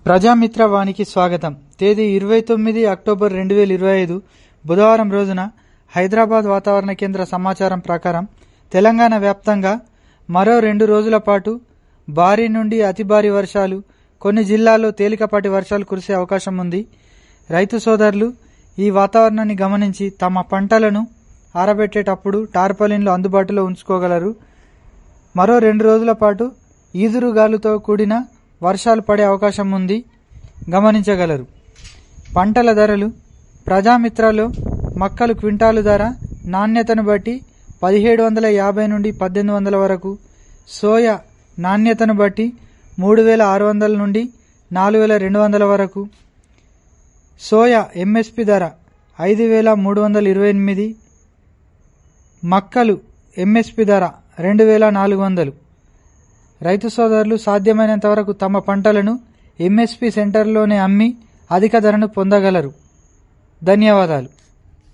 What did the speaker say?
ప్రజామిత్ర వానికి స్వాగతం తేదీ ఇరవై తొమ్మిది అక్టోబర్ రెండు వేల ఇరవై ఐదు బుధవారం రోజున హైదరాబాద్ వాతావరణ కేంద్ర సమాచారం ప్రకారం తెలంగాణ వ్యాప్తంగా మరో రెండు రోజుల పాటు భారీ నుండి అతి భారీ వర్షాలు కొన్ని జిల్లాల్లో తేలికపాటి వర్షాలు కురిసే అవకాశం ఉంది రైతు సోదరులు ఈ వాతావరణాన్ని గమనించి తమ పంటలను ఆరబెట్టేటప్పుడు టార్పలిన్లు అందుబాటులో ఉంచుకోగలరు మరో రెండు రోజుల పాటు ఈదురుగాలుతో కూడిన వర్షాలు పడే అవకాశం ఉంది గమనించగలరు పంటల ధరలు ప్రజామిత్రలో మక్కలు క్వింటాలు ధర నాణ్యతను బట్టి పదిహేడు వందల యాభై నుండి పద్దెనిమిది వందల వరకు సోయా నాణ్యతను బట్టి మూడు వేల ఆరు వందల నుండి నాలుగు వేల రెండు వందల వరకు సోయా ఎంఎస్పి ధర ఐదు వేల మూడు వందల ఇరవై ఎనిమిది మక్కలు ఎంఎస్పి ధర రెండు వేల నాలుగు వందలు రైతు సోదరులు సాధ్యమైనంత వరకు తమ పంటలను ఎంఎస్పి సెంటర్లోనే అమ్మి అధిక ధరను పొందగలరు ధన్యవాదాలు